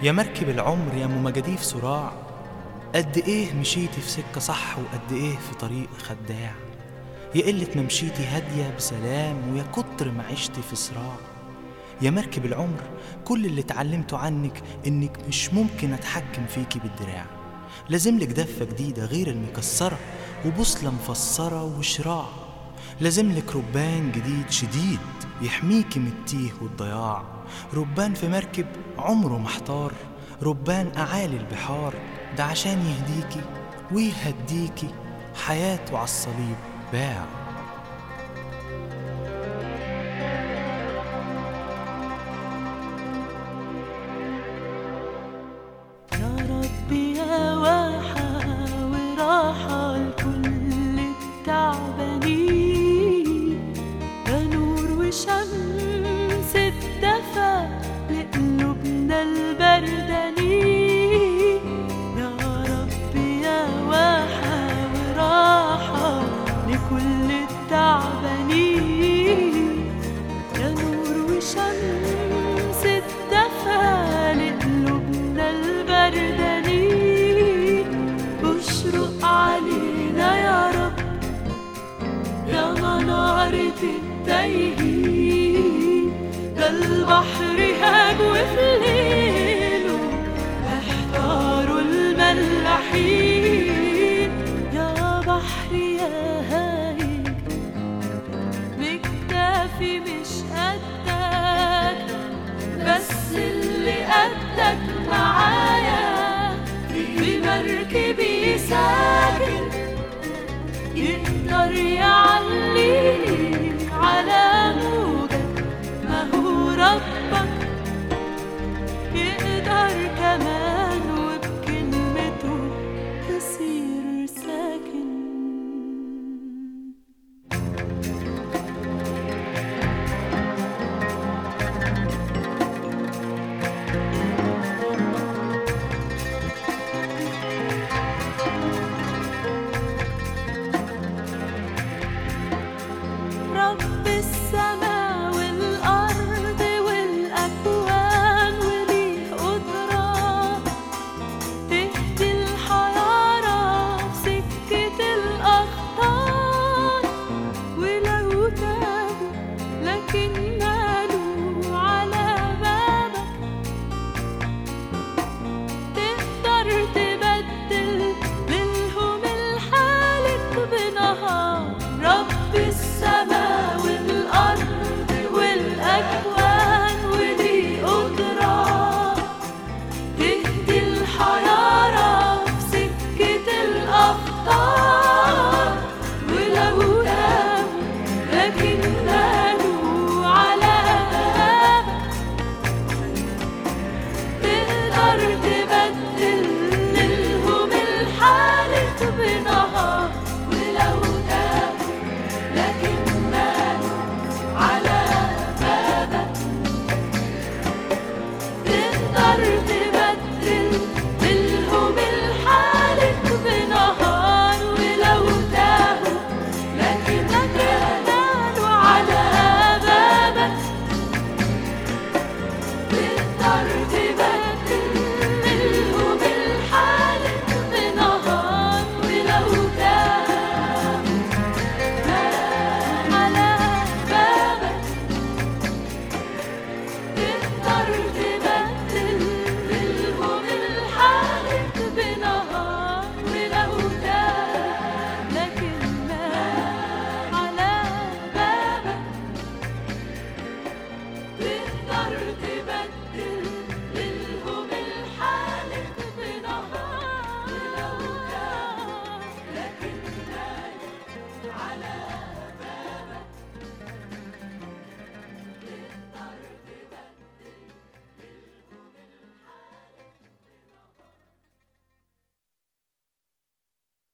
يا مركب العمر يا مجاديف صراع قد ايه مشيتي في سكة صح وقد ايه في طريق خداع يا قلة ما مشيتي هادية بسلام ويا كتر ما عشتي في صراع يا مركب العمر كل اللي اتعلمته عنك انك مش ممكن اتحكم فيكي بالدراع لازملك دفة جديدة غير المكسرة وبوصلة مفسرة وشراع لازملك ربان جديد شديد يحميكي من التيه والضياع ربان في مركب عمره محتار ربان أعالي البحار ده عشان يهديكي ويهديكي حياته على الصليب باع يا ربي يا واحة وراحة لكل التعبانين يا نور وشمس الدفا لقلوبنا البردانين يا ربي يا واحة وراحة لكل التعبانين يا نور وشمس الدفا لقلوبنا البردانين اشرق علينا يا رب يا منارة التايهين ده البحر هاج وفي ليله احتاروا الملاحين يا بحر يا هايج بكتافي مش قدك بس اللي قدك